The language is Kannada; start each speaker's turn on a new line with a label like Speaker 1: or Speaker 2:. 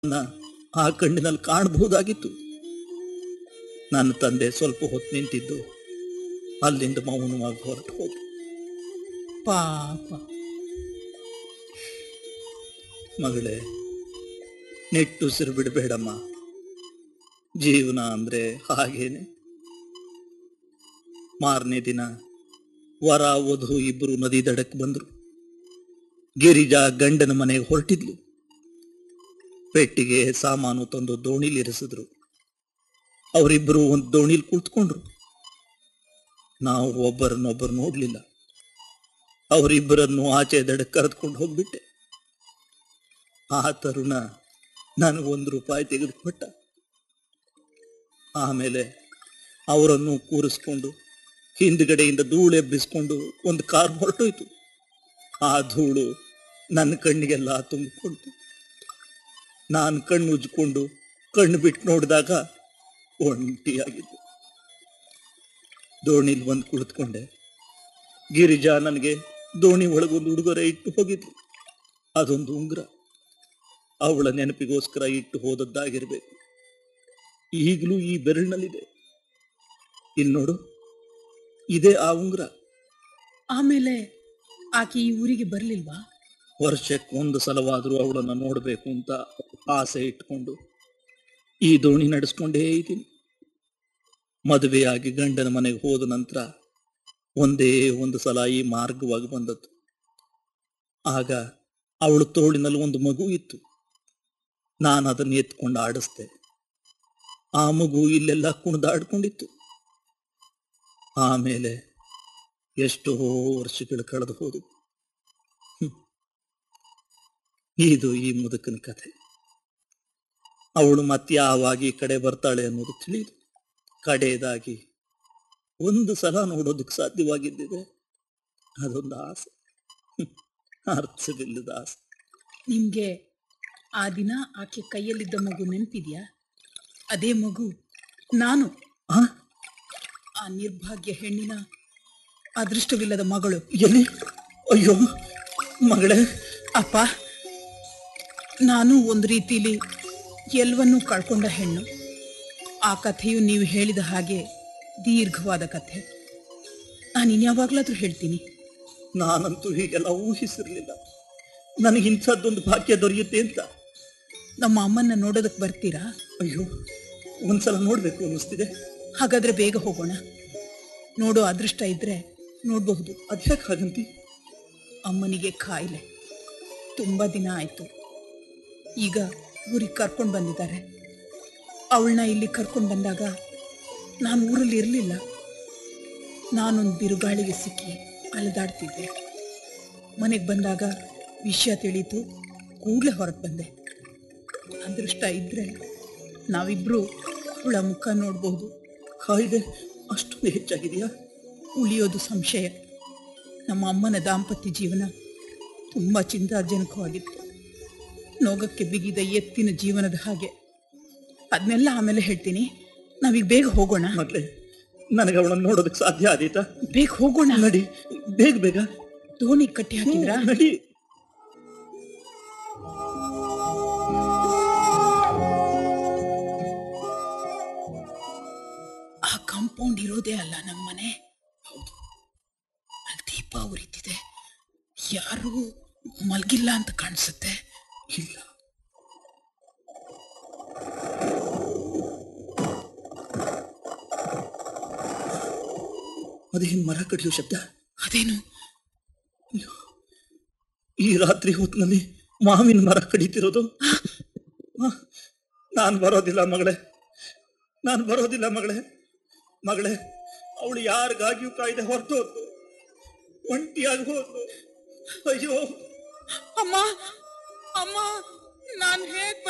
Speaker 1: ನನ್ನ ಆ ಕಣ್ಣಿನಲ್ಲಿ ಕಾಣಬಹುದಾಗಿತ್ತು ನನ್ನ ತಂದೆ ಸ್ವಲ್ಪ ಹೊತ್ತು ನಿಂತಿದ್ದು ಅಲ್ಲಿಂದ ಮೌನವಾಗಿ ಹೊರಟು ಹೋದ
Speaker 2: ಪಾಪ
Speaker 1: ಮಗಳೇ ನೆಟ್ಟುಸಿರು ಬಿಡಬೇಡಮ್ಮ ಜೀವನ ಅಂದ್ರೆ ಹಾಗೇನೆ ಮಾರನೇ ದಿನ ವರ ವಧು ಇಬ್ಬರು ನದಿ ದಡಕ್ಕೆ ಬಂದ್ರು ಗಿರಿಜಾ ಗಂಡನ ಮನೆಗೆ ಹೊರಟಿದ್ಲು ಪೆಟ್ಟಿಗೆ ಸಾಮಾನು ತಂದು ದೋಣಿಲಿ ಇರಿಸಿದ್ರು ಅವರಿಬ್ಬರು ಒಂದು ದೋಣಿಲಿ ಕುಳಿತುಕೊಂಡ್ರು ನಾವು ಒಬ್ಬರನ್ನೊಬ್ಬರು ನೋಡ್ಲಿಲ್ಲ ಅವರಿಬ್ಬರನ್ನು ಆಚೆ ದಡಕ್ಕೆ ಕರೆದುಕೊಂಡು ಹೋಗ್ಬಿಟ್ಟೆ ಆ ತರುಣ ನನಗೊಂದು ರೂಪಾಯಿ ತೆಗೆದುಕೊಟ್ಟ ಆಮೇಲೆ ಅವರನ್ನು ಕೂರಿಸ್ಕೊಂಡು ಹಿಂದ್ಗಡೆಯಿಂದ ಧೂಳು ಎಬ್ಬಿಸ್ಕೊಂಡು ಒಂದು ಕಾರ್ ಹೊರಟೋಯ್ತು ಆ ಧೂಳು ನನ್ನ ಕಣ್ಣಿಗೆಲ್ಲ ತುಂಬಿಕೊಂಡು ನಾನು ಕಣ್ಣು ಉಜ್ಕೊಂಡು ಕಣ್ಣು ಬಿಟ್ಟು ನೋಡಿದಾಗ ಒಂಟಿಯಾಗಿದ್ದು ದೋಣಿಲಿ ಬಂದು ಕುಳಿತುಕೊಂಡೆ ಗಿರಿಜಾ ನನಗೆ ದೋಣಿ ಒಳಗೊಂದು ಉಡುಗೊರೆ ಇಟ್ಟು ಹೋಗಿದ್ಲು ಅದೊಂದು ಉಂಗುರ ಅವಳ ನೆನಪಿಗೋಸ್ಕರ ಇಟ್ಟು ಹೋದದ್ದಾಗಿರ್ಬೇಕು ಈಗಲೂ ಈ ಬೆರಳಿನಲ್ಲಿದೆ ಇಲ್ಲಿ ನೋಡು ಇದೇ ಆ ಉಂಗುರ
Speaker 2: ಆಮೇಲೆ ಆಕೆ ಈ ಊರಿಗೆ ಬರ್ಲಿಲ್ವಾ
Speaker 1: ವರ್ಷಕ್ಕೆ ಒಂದು ಸಲವಾದರೂ ಅವಳನ್ನು ನೋಡಬೇಕು ಅಂತ ಆಸೆ ಇಟ್ಕೊಂಡು ಈ ದೋಣಿ ನಡೆಸ್ಕೊಂಡೇ ಇದ್ದೀನಿ ಮದುವೆಯಾಗಿ ಗಂಡನ ಮನೆಗೆ ಹೋದ ನಂತರ ಒಂದೇ ಒಂದು ಸಲ ಈ ಮಾರ್ಗವಾಗಿ ಬಂದದ್ದು ಆಗ ಅವಳ ತೋಳಿನಲ್ಲಿ ಒಂದು ಮಗು ಇತ್ತು ನಾನು ಅದನ್ನು ಎತ್ಕೊಂಡು ಆಡಿಸ್ದೆ ಆ ಮಗು ಇಲ್ಲೆಲ್ಲ ಕುಣಿದಾಡ್ಕೊಂಡಿತ್ತು ಆಮೇಲೆ ಎಷ್ಟೋ ವರ್ಷಗಳು ಕಳೆದು ಹೋದವು ಹ್ಮ್. ಇದು ಈ ಮುದುಕನ ಕಥೆ ಅವಳು ಮತ್ಯಾವಾಗ ಈ ಕಡೆ ಬರ್ತಾಳೆ ಅನ್ನೋದು ತಿಳಿದು ಕಡೆಯದಾಗಿ ಒಂದು ಸಲ ನೋಡೋದಕ್ಕೆ ಸಾಧ್ಯವಾಗಿದ್ದಿದೆ ಅದೊಂದು ಆಸೆ ಹ್ಮ್. ಅರ್ಥವಿಲ್ಲದ ಆಸೆ
Speaker 2: ನಿಮ್ಗೆ ಆ ದಿನ ಆಕೆ ಕೈಯಲ್ಲಿದ್ದ ಮಗು ನೆನಪಿದ್ಯಾ ಅದೇ ಮಗು ನಾನು
Speaker 1: ಆ
Speaker 2: ಆ ನಿರ್ಭಾಗ್ಯ ಹೆಣ್ಣಿನ ಅದೃಷ್ಟವಿಲ್ಲದ ಮಗಳು
Speaker 1: ಎಲ್ಲಿ ಅಯ್ಯೋ ಮಗಳೇ
Speaker 2: ಅಪ್ಪ ನಾನು ಒಂದು ರೀತಿಲಿ ಎಲ್ಲವನ್ನೂ ಕಳ್ಕೊಂಡ ಹೆಣ್ಣು ಆ ಕಥೆಯು ನೀವು ಹೇಳಿದ ಹಾಗೆ ದೀರ್ಘವಾದ ಕಥೆ ನಾನು ಇನ್ಯಾವಾಗಲಾದ್ರೂ ಹೇಳ್ತೀನಿ
Speaker 1: ನಾನಂತೂ ಹೀಗೆಲ್ಲ ಊಹಿಸಿರ್ಲಿಲ್ಲ ನನಗೆ ಇಂಥದ್ದೊಂದು ಭಾಗ್ಯ ದೊರೆಯುತ್ತೆ ಅಂತ
Speaker 2: ನಮ್ಮ ಅಮ್ಮನ್ನ ನೋಡೋದಕ್ಕೆ ಬರ್ತೀರಾ
Speaker 1: ಅಯ್ಯೋ ಒಂದ್ಸಲ ನೋಡ್ಬೇಕು ಅನ್ನಿಸ್ತಿದೆ
Speaker 2: ಹಾಗಾದ್ರೆ ಬೇಗ ಹೋಗೋಣ ನೋಡೋ ಅದೃಷ್ಟ ಇದ್ರೆ ನೋಡಬಹುದು
Speaker 1: ಅದ್ಯಾಕೆ ಹಾಗಂತಿ
Speaker 2: ಅಮ್ಮನಿಗೆ ಕಾಯಿಲೆ ತುಂಬ ದಿನ ಆಯಿತು ಈಗ ಊರಿಗೆ ಕರ್ಕೊಂಡು ಬಂದಿದ್ದಾರೆ ಅವಳನ್ನ ಇಲ್ಲಿ ಕರ್ಕೊಂಡು ಬಂದಾಗ ನಾನು ಊರಲ್ಲಿ ಇರಲಿಲ್ಲ ನಾನೊಂದು ಬಿರುಗಾಳಿಗೆ ಸಿಕ್ಕಿ ಅಲೆದಾಡ್ತಿದ್ದೆ ಮನೆಗೆ ಬಂದಾಗ ವಿಷಯ ತಿಳಿತು ಕೂಡಲೇ ಹೊರಗೆ ಬಂದೆ ಅದೃಷ್ಟ ಇದ್ದರೆ ನಾವಿಬ್ಬರು ಅವಳ ಮುಖ ನೋಡ್ಬೋದು
Speaker 1: ಕಾಯಿಲೆ ಅಷ್ಟೊಂದು ಹೆಚ್ಚಾಗಿದೆಯಾ
Speaker 2: ಉಳಿಯೋದು ಸಂಶಯ ನಮ್ಮ ಅಮ್ಮನ ದಾಂಪತ್ಯ ಜೀವನ ತುಂಬ ಚಿಂತಾಜನಕವಾಗಿತ್ತು ನೋಗಕ್ಕೆ ಬಿಗಿದ ಎತ್ತಿನ ಜೀವನದ ಹಾಗೆ ಅದನ್ನೆಲ್ಲ ಆಮೇಲೆ ಹೇಳ್ತೀನಿ ನಾವೀಗ ಬೇಗ ಹೋಗೋಣ
Speaker 1: ಮಗಳೇ ನನಗೆ ಅವಳನ್ನು ನೋಡೋದಕ್ಕೆ ಸಾಧ್ಯ ಆದೀತಾ
Speaker 2: ಬೇಗ ಹೋಗೋಣ
Speaker 1: ನಡಿ ಬೇಗ ಬೇಗ
Speaker 2: ದೋಣಿ ಕಟ್ಟಿ ಹಾಕಿದ್ರಾ
Speaker 1: ನಡಿ
Speaker 2: ಆ ಕಾಂಪೌಂಡ್ ಇರೋದೇ ಅಲ್ಲ ನಮ್ಮನೆ ಅಲ್ಲಿ ದೀಪ ಉರಿತಿದೆ ಯಾರು ಮಲ್ಗಿಲ್ಲ ಅಂತ ಕಾಣಿಸುತ್ತೆ
Speaker 1: ಇಲ್ಲ ಅದೇನು ಮರ ಕಡಿಯೋ ಶಬ್ದ
Speaker 2: ಅದೇನು
Speaker 1: ಈ ರಾತ್ರಿ ಹೊತ್ತಿನಲ್ಲಿ ಮಾವಿನ ಮರ ಕಡಿತಿರೋದು ನಾನು ಬರೋದಿಲ್ಲ ಮಗಳೇ ನಾನು ಬರೋದಿಲ್ಲ ಮಗಳೇ ಮಗಳೇ ಅವಳು ಯಾರಿಗಾಗಿಯೂ ಕಾಯ್ದೆ ಹೊರಟು ಹೋದ್ಲು ಒಂಟಿಯಾಗಿ ಹೋದ್ಲು ಅಯ್ಯೋ
Speaker 2: ಅಮ್ಮ ಅಮ್ಮ ನಾನು ಹೇಗ್